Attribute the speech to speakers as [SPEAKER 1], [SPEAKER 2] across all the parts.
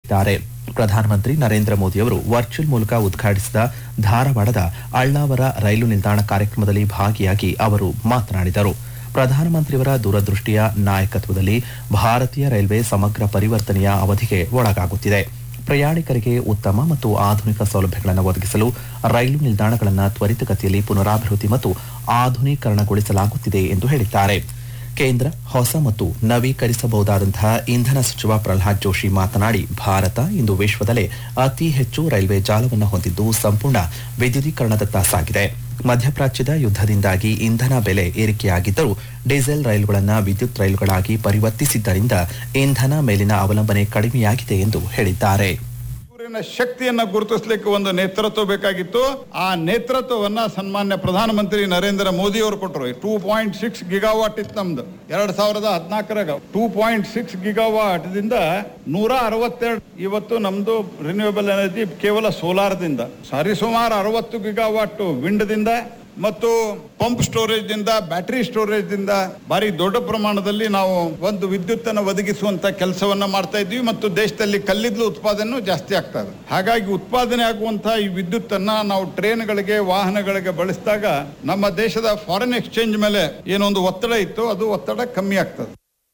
[SPEAKER 1] ತಿಳಿಸಿದ್ದಾರೆ ಪ್ರಧಾನಮಂತ್ರಿ ನರೇಂದ್ರ ಮೋದಿಯವರು ವರ್ಚುವಲ್ ಮೂಲಕ ಉದ್ಘಾಟಿಸಿದ ಧಾರವಾಡದ ಅಳ್ಳಾವರ ರೈಲು ನಿಲ್ದಾಣ ಕಾರ್ಯಕ್ರಮದಲ್ಲಿ ಭಾಗಿಯಾಗಿ ಅವರು ಮಾತನಾಡಿದರು ಪ್ರಧಾನಮಂತ್ರಿಯವರ ದೂರದೃಷ್ಟಿಯ ನಾಯಕತ್ವದಲ್ಲಿ ಭಾರತೀಯ ರೈಲ್ವೆ ಸಮಗ್ರ ಪರಿವರ್ತನೆಯ ಅವಧಿಗೆ ಒಳಗಾಗುತ್ತಿದೆ ಪ್ರಯಾಣಿಕರಿಗೆ ಉತ್ತಮ ಮತ್ತು ಆಧುನಿಕ ಸೌಲಭ್ಯಗಳನ್ನು ಒದಗಿಸಲು ರೈಲು ನಿಲ್ದಾಣಗಳನ್ನು ತ್ವರಿತಗತಿಯಲ್ಲಿ ಪುನರಾಭಿವೃದ್ಧಿ ಮತ್ತು ಆಧುನೀಕರಣಗೊಳಿಸಲಾಗುತ್ತಿದೆ ಎಂದು ಹೇಳಿದ್ದಾರೆ ಕೇಂದ್ರ ಹೊಸ ಮತ್ತು ನವೀಕರಿಸಬಹುದಾದಂತಹ ಇಂಧನ ಸಚಿವ ಪ್ರಹ್ಲಾದ್ ಜೋಶಿ ಮಾತನಾಡಿ ಭಾರತ ಇಂದು ವಿಶ್ವದಲ್ಲೇ ಅತಿ ಹೆಚ್ಚು ರೈಲ್ವೆ ಜಾಲವನ್ನು ಹೊಂದಿದ್ದು ಸಂಪೂರ್ಣ ವಿದ್ಯುದೀಕರಣದತ್ತ ಸಾಗಿದೆ ಮಧ್ಯಪ್ರಾಚ್ಯದ ಯುದ್ಧದಿಂದಾಗಿ ಇಂಧನ ಬೆಲೆ ಏರಿಕೆಯಾಗಿದ್ದರೂ ಡೀಸೆಲ್ ರೈಲುಗಳನ್ನು ವಿದ್ಯುತ್ ರೈಲುಗಳಾಗಿ ಪರಿವರ್ತಿಸಿದ್ದರಿಂದ ಇಂಧನ ಮೇಲಿನ ಅವಲಂಬನೆ ಕಡಿಮೆಯಾಗಿದೆ ಎಂದು ಹೇಳಿದ್ದಾರೆ
[SPEAKER 2] ಸೂರ್ಯನ ಶಕ್ತಿಯನ್ನ ಗುರುತಿಸಲಿಕ್ಕೆ ಒಂದು ನೇತೃತ್ವ ಬೇಕಾಗಿತ್ತು ಆ ನೇತೃತ್ವವನ್ನ ಸನ್ಮಾನ್ಯ ಪ್ರಧಾನಮಂತ್ರಿ ನರೇಂದ್ರ ಮೋದಿ ಅವರು ಕೊಟ್ಟರು ಟೂ ಪಾಯಿಂಟ್ ಸಿಕ್ಸ್ ಗಿಗಾವಾಟ್ ಇತ್ತು ನಮ್ದು ಎರಡ್ ಸಾವಿರದ ಹದಿನಾಲ್ಕರಾಗ ಟೂ ಪಾಯಿಂಟ್ ಸಿಕ್ಸ್ ಗಿಗಾವಾಟ್ ದಿಂದ ನೂರ ಅರವತ್ತೆರಡು ಇವತ್ತು ನಮ್ದು ರಿನ್ಯೂಯಬಲ್ ಎನರ್ಜಿ ಕೇವಲ ಸೋಲಾರ್ದಿಂದ ಸರಿಸುಮಾರು ಅರವತ್ತು ಗಿಗಾವಾಟ್ ವಿಂಡ್ದಿಂದ ಮತ್ತು ಪಂಪ್ ಸ್ಟೋರೇಜ್ ದಿಂದ ಬ್ಯಾಟರಿ ಸ್ಟೋರೇಜ್ ದಿಂದ ಭಾರಿ ದೊಡ್ಡ ಪ್ರಮಾಣದಲ್ಲಿ ನಾವು ಒಂದು ವಿದ್ಯುತ್ ಅನ್ನು ಒದಗಿಸುವಂತ ಕೆಲಸವನ್ನ ಮಾಡ್ತಾ ಇದ್ವಿ ಮತ್ತು ದೇಶದಲ್ಲಿ ಕಲ್ಲಿದ್ದಲು ಉತ್ಪಾದನೆ ಜಾಸ್ತಿ ಆಗ್ತಾ ಇದೆ ಹಾಗಾಗಿ ಉತ್ಪಾದನೆ ಆಗುವಂತಹ ಈ ವಿದ್ಯುತ್ ಅನ್ನ ನಾವು ಟ್ರೈನ್ಗಳಿಗೆ ವಾಹನಗಳಿಗೆ ಬಳಸಿದಾಗ ನಮ್ಮ ದೇಶದ ಫಾರಿನ್ ಎಕ್ಸ್ಚೇಂಜ್ ಮೇಲೆ ಏನೊಂದು ಒತ್ತಡ ಇತ್ತು ಅದು ಒತ್ತಡ ಕಮ್ಮಿ ಆಗ್ತದೆ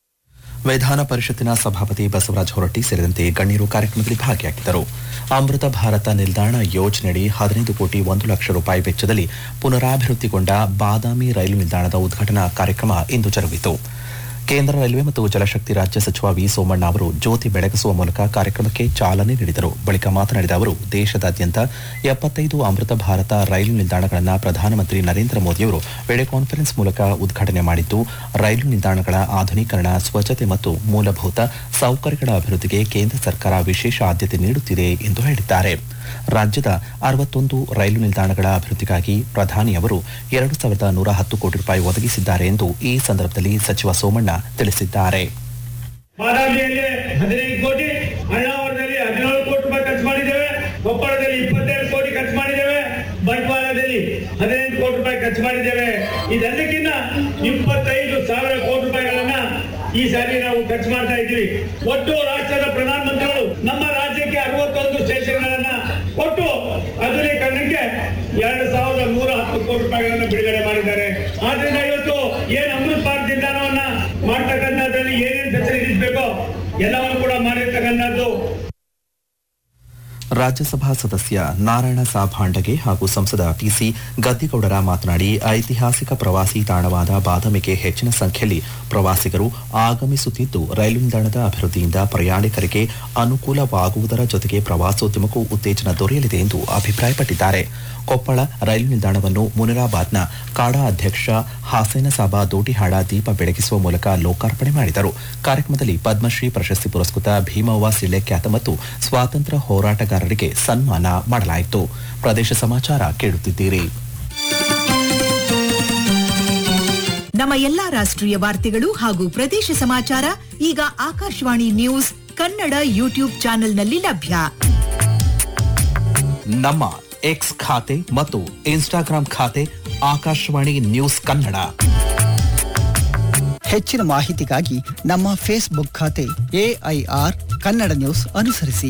[SPEAKER 1] ವಿಧಾನ ಪರಿಷತ್ತಿನ ಸಭಾಪತಿ ಬಸವರಾಜ ಹೊರಟ್ಟಿ ಸೇರಿದಂತೆ ಗಣ್ಯರು ಕಾರ್ಯಕ್ರಮದಲ್ಲಿ ಭಾಗಿಯಾಗಿದ್ದರು ಅಮೃತ ಭಾರತ ನಿಲ್ದಾಣ ಯೋಜನೆಯಡಿ ಹದಿನೈದು ಕೋಟಿ ಒಂದು ಲಕ್ಷ ರೂಪಾಯಿ ವೆಚ್ಚದಲ್ಲಿ ಪುನರಾಭಿವೃದ್ಧಿಗೊಂಡ ಬಾದಾಮಿ ರೈಲು ನಿಲ್ದಾಣದ ಉದ್ಘಾಟನಾ ಕಾರ್ಯಕ್ರಮ ಇಂದು ಜರುಗಿತು ಕೇಂದ್ರ ರೈಲ್ವೆ ಮತ್ತು ಜಲಶಕ್ತಿ ರಾಜ್ಯ ಸಚಿವ ವಿ ಸೋಮಣ್ಣ ಅವರು ಜ್ಯೋತಿ ಬೆಳಗಿಸುವ ಮೂಲಕ ಕಾರ್ಯಕ್ರಮಕ್ಕೆ ಚಾಲನೆ ನೀಡಿದರು ಬಳಿಕ ಮಾತನಾಡಿದ ಅವರು ದೇಶದಾದ್ಯಂತ ಎಪ್ಪತ್ತೈದು ಅಮೃತ ಭಾರತ ರೈಲು ನಿಲ್ದಾಣಗಳನ್ನು ಪ್ರಧಾನಮಂತ್ರಿ ನರೇಂದ್ರ ಮೋದಿಯವರು ವಿಡಿಯೋ ಕಾನ್ಫರೆನ್ಸ್ ಮೂಲಕ ಉದ್ಘಾಟನೆ ಮಾಡಿದ್ದು ರೈಲು ನಿಲ್ದಾಣಗಳ ಆಧುನೀಕರಣ ಸ್ವಚ್ಛತೆ ಮತ್ತು ಮೂಲಭೂತ ಸೌಕರ್ಯಗಳ ಅಭಿವೃದ್ಧಿಗೆ ಕೇಂದ್ರ ಸರ್ಕಾರ ವಿಶೇಷ ಆದ್ಯತೆ ನೀಡುತ್ತಿದೆ ಎಂದು ಹೇಳಿದ್ದಾರೆ ರಾಜ್ಯದ ಅರವತ್ತೊಂದು ರೈಲು ನಿಲ್ದಾಣಗಳ ಅಭಿವೃದ್ಧಿಗಾಗಿ ಪ್ರಧಾನಿ ಅವರು ಎರಡು ಸಾವಿರದ ನೂರ ಹತ್ತು ಕೋಟಿ ರೂಪಾಯಿ ಒದಗಿಸಿದ್ದಾರೆ ಎಂದು ಈ ಸಂದರ್ಭದಲ್ಲಿ ಸಚಿವ ಸೋಮಣ್ಣ ತಿಳಿಸಿದ್ದಾರೆ
[SPEAKER 3] ಬಾದಾಮಿಯಲ್ಲಿ ಹದಿನೈದು ಕೋಟಿ ಅಣ್ಣಾವರದಲ್ಲಿ ಹದಿನೇಳು ಕೋಟಿ ರೂಪಾಯಿ ಖರ್ಚು ಮಾಡಿದ್ದೇವೆ ಕೊಪ್ಪಳದಲ್ಲಿ ಇಪ್ಪತ್ತೆರಡು ಕೋಟಿ ಖರ್ಚು ಮಾಡಿದ್ದೇವೆ ಬಂಟ್ವಾಳದಲ್ಲಿ ಹದಿನೈದು ಕೋಟಿ ರೂಪಾಯಿ ಖರ್ಚು ಮಾಡಿದ್ದೇವೆ ಇದೆಲ್ಲಕ್ಕಿಂತ ಇಪ್ಪತ್ತೈದು ಸಾವಿರ ಕೋಟಿ ರೂಪಾಯಿಗಳನ್ನ ಈ ಸಾರಿ ನಾವು ಖರ್ಚು ಮಾಡ್ತಾ ಇದ್ದೀವಿ ಒಟ್ಟು ರಾಷ್ಟ್ರದ ಪ್ರಧಾನಮಂತ್ರಿಗಳು ನಮ್ಮ ರಾಜ್ಯಕ್ಕೆ ಅರವತ್ತೊಂದು ಸ್ಟೇಷನ್ಗಳನ್ನ ಕೊಟ್ಟು ಆಧುನೀಕರಣಕ್ಕೆ ಎರಡು ಸಾವಿರದ ನೂರ ಹತ್ತು ಕೋಟಿ ರೂಪಾಯಿಗಳನ್ನ ಬಿಡುಗಡೆ ಮಾಡಿದ್ದಾರೆ ಆದ್ರಿಂದ ಇವತ್ತು ಏನ್ ಅಮೃತ್ ಭಾರತ್ ನಿಲ್ದಾಣವನ್ನ ಮಾಡ್ತಕ್ಕಂಥದ್ರಲ್ಲಿ ಏನೇನು ಫೆಸಿಲಿಟೀಸ್ ಬೇಕೋ ಎಲ್ಲವನ್ನು ಕೂಡ ಮಾಡಿರ್ತಕ್ಕಂಥದ್ದು
[SPEAKER 1] ರಾಜ್ಯಸಭಾ ಸದಸ್ಯ ನಾರಾಯಣ ಸಾಭಾಂಡಗೆ ಹಾಗೂ ಸಂಸದ ಟಿಸಿ ಗದ್ದಿಗೌಡರ ಮಾತನಾಡಿ ಐತಿಹಾಸಿಕ ಪ್ರವಾಸಿ ತಾಣವಾದ ಬಾದಾಮಿಗೆ ಹೆಚ್ಚಿನ ಸಂಖ್ಯೆಯಲ್ಲಿ ಪ್ರವಾಸಿಗರು ಆಗಮಿಸುತ್ತಿದ್ದು ರೈಲು ನಿಲ್ದಾಣದ ಅಭಿವೃದ್ಧಿಯಿಂದ ಪ್ರಯಾಣಿಕರಿಗೆ ಅನುಕೂಲವಾಗುವುದರ ಜೊತೆಗೆ ಪ್ರವಾಸೋದ್ಯಮಕ್ಕೂ ಉತ್ತೇಜನ ದೊರೆಯಲಿದೆ ಎಂದು ಅಭಿಪ್ರಾಯಪಟ್ಟಿದ್ದಾರೆ ಕೊಪ್ಪಳ ರೈಲು ನಿಲ್ದಾಣವನ್ನು ಮುನಿರಾಬಾದ್ನ ಕಾಡಾ ಅಧ್ಯಕ್ಷ ಹಾಸೇನ ಸಾಬಾ ದೋಟಿಹಾಳ ದೀಪ ಬೆಳಗಿಸುವ ಮೂಲಕ ಲೋಕಾರ್ಪಣೆ ಮಾಡಿದರು ಕಾರ್ಯಕ್ರಮದಲ್ಲಿ ಪದ್ಮಶ್ರೀ ಪ್ರಶಸ್ತಿ ಪುರಸ್ಕೃತ ಭೀಮವ್ವ ಸಿಳ್ಳೆಖ್ಯಾತ ಮತ್ತು ಸ್ವಾತಂತ್ರ್ಯ ಹೋರಾಟಗಾರರಿಗೆ ಸನ್ಮಾನ ಮಾಡಲಾಯಿತು ಪ್ರದೇಶ ಸಮಾಚಾರ ಕೇಳುತ್ತಿದ್ದೀರಿ
[SPEAKER 4] ನಮ್ಮ ಎಲ್ಲಾ ರಾಷ್ಟ್ರೀಯ ವಾರ್ತೆಗಳು ಹಾಗೂ ಪ್ರದೇಶ ಸಮಾಚಾರ ಈಗ ಆಕಾಶವಾಣಿ ನ್ಯೂಸ್ ಕನ್ನಡ ಯೂಟ್ಯೂಬ್ ಚಾನೆಲ್ನಲ್ಲಿ ಲಭ್ಯ
[SPEAKER 1] ನಮ್ಮ ಎಕ್ಸ್ ಖಾತೆ ಮತ್ತು ಇನ್ಸ್ಟಾಗ್ರಾಂ ಖಾತೆ ಆಕಾಶವಾಣಿ ನ್ಯೂಸ್ ಕನ್ನಡ
[SPEAKER 5] ಹೆಚ್ಚಿನ ಮಾಹಿತಿಗಾಗಿ ನಮ್ಮ ಫೇಸ್ಬುಕ್ ಖಾತೆ ಎಐಆರ್ ಕನ್ನಡ ನ್ಯೂಸ್ ಅನುಸರಿಸಿ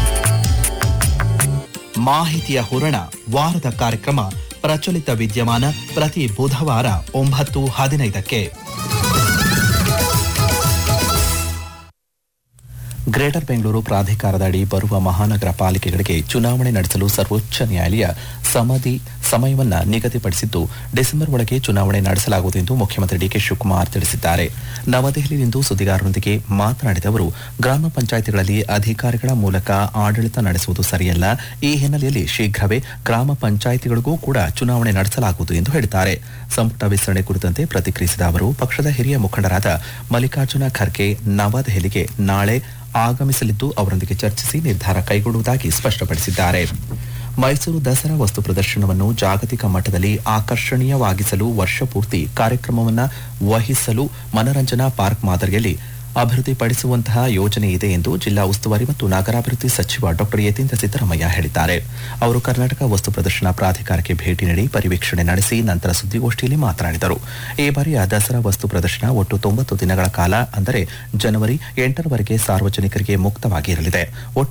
[SPEAKER 1] ಮಾಹಿತಿಯ ಹೂರಣ ವಾರದ ಕಾರ್ಯಕ್ರಮ ಪ್ರಚಲಿತ ವಿದ್ಯಮಾನ ಪ್ರತಿ ಬುಧವಾರ ಒಂಬತ್ತು ಹದಿನೈದಕ್ಕೆ ಗ್ರೇಟರ್ ಬೆಂಗಳೂರು ಪ್ರಾಧಿಕಾರದ ಅಡಿ ಬರುವ ಮಹಾನಗರ ಪಾಲಿಕೆಗಳಿಗೆ ಚುನಾವಣೆ ನಡೆಸಲು ಸರ್ವೋಚ್ಚ ನ್ಯಾಯಾಲಯ ಸಮಧಿ ಸಮಯವನ್ನ ನಿಗದಿಪಡಿಸಿದ್ದು ಡಿಸೆಂಬರ್ ಒಳಗೆ ಚುನಾವಣೆ ನಡೆಸಲಾಗುವುದು ಎಂದು ಮುಖ್ಯಮಂತ್ರಿ ಡಿಕೆ ಶಿವಕುಮಾರ್ ತಿಳಿಸಿದ್ದಾರೆ ನವದೆಹಲಿಯಲ್ಲಿಂದು ಸುದ್ದಿಗಾರರೊಂದಿಗೆ ಮಾತನಾಡಿದ ಅವರು ಗ್ರಾಮ ಪಂಚಾಯಿತಿಗಳಲ್ಲಿ ಅಧಿಕಾರಿಗಳ ಮೂಲಕ ಆಡಳಿತ ನಡೆಸುವುದು ಸರಿಯಲ್ಲ ಈ ಹಿನ್ನೆಲೆಯಲ್ಲಿ ಶೀಘ್ರವೇ ಗ್ರಾಮ ಪಂಚಾಯಿತಿಗಳಿಗೂ ಕೂಡ ಚುನಾವಣೆ ನಡೆಸಲಾಗುವುದು ಎಂದು ಹೇಳಿದ್ದಾರೆ ಸಂಪುಟ ವಿಸ್ತರಣೆ ಕುರಿತಂತೆ ಪ್ರತಿಕ್ರಿಯಿಸಿದ ಅವರು ಪಕ್ಷದ ಹಿರಿಯ ಮುಖಂಡರಾದ ಮಲ್ಲಿಕಾರ್ಜುನ ಖರ್ಗೆ ನವದೆಹಲಿಗೆ ನಾಳೆ ಆಗಮಿಸಲಿದ್ದು ಅವರೊಂದಿಗೆ ಚರ್ಚಿಸಿ ನಿರ್ಧಾರ ಕೈಗೊಳ್ಳುವುದಾಗಿ ಸ್ಪಷ್ಟಪಡಿಸಿದ್ದಾರೆ ಮೈಸೂರು ದಸರಾ ವಸ್ತು ಪ್ರದರ್ಶನವನ್ನು ಜಾಗತಿಕ ಮಟ್ಟದಲ್ಲಿ ಆಕರ್ಷಣೀಯವಾಗಿಸಲು ವರ್ಷಪೂರ್ತಿ ಕಾರ್ಯಕ್ರಮವನ್ನು ವಹಿಸಲು ಮನರಂಜನಾ ಪಾರ್ಕ್ ಮಾದರಿಯಲ್ಲಿ ಅಭಿವೃದ್ಧಿಪಡಿಸುವಂತಹ ಯೋಜನೆ ಇದೆ ಎಂದು ಜಿಲ್ಲಾ ಉಸ್ತುವಾರಿ ಮತ್ತು ನಗರಾಭಿವೃದ್ಧಿ ಸಚಿವ ಡಾಕ್ಟರ್ ಯತೀಂದ್ರ ಸಿದ್ದರಾಮಯ್ಯ ಹೇಳಿದ್ದಾರೆ ಅವರು ಕರ್ನಾಟಕ ವಸ್ತು ಪ್ರದರ್ಶನ ಪ್ರಾಧಿಕಾರಕ್ಕೆ ಭೇಟಿ ನೀಡಿ ಪರಿವೀಕ್ಷಣೆ ನಡೆಸಿ ನಂತರ ಸುದ್ದಿಗೋಷ್ಠಿಯಲ್ಲಿ ಮಾತನಾಡಿದರು ಈ ಬಾರಿಯ ದಸರಾ ವಸ್ತು ಪ್ರದರ್ಶನ ಒಟ್ಟು ತೊಂಬತ್ತು ದಿನಗಳ ಕಾಲ ಅಂದರೆ ಜನವರಿ ಎಂಟರವರೆಗೆ ಸಾರ್ವಜನಿಕರಿಗೆ ಮುಕ್ತವಾಗಿ ಇರಲಿದೆ ಒಟ್ಟು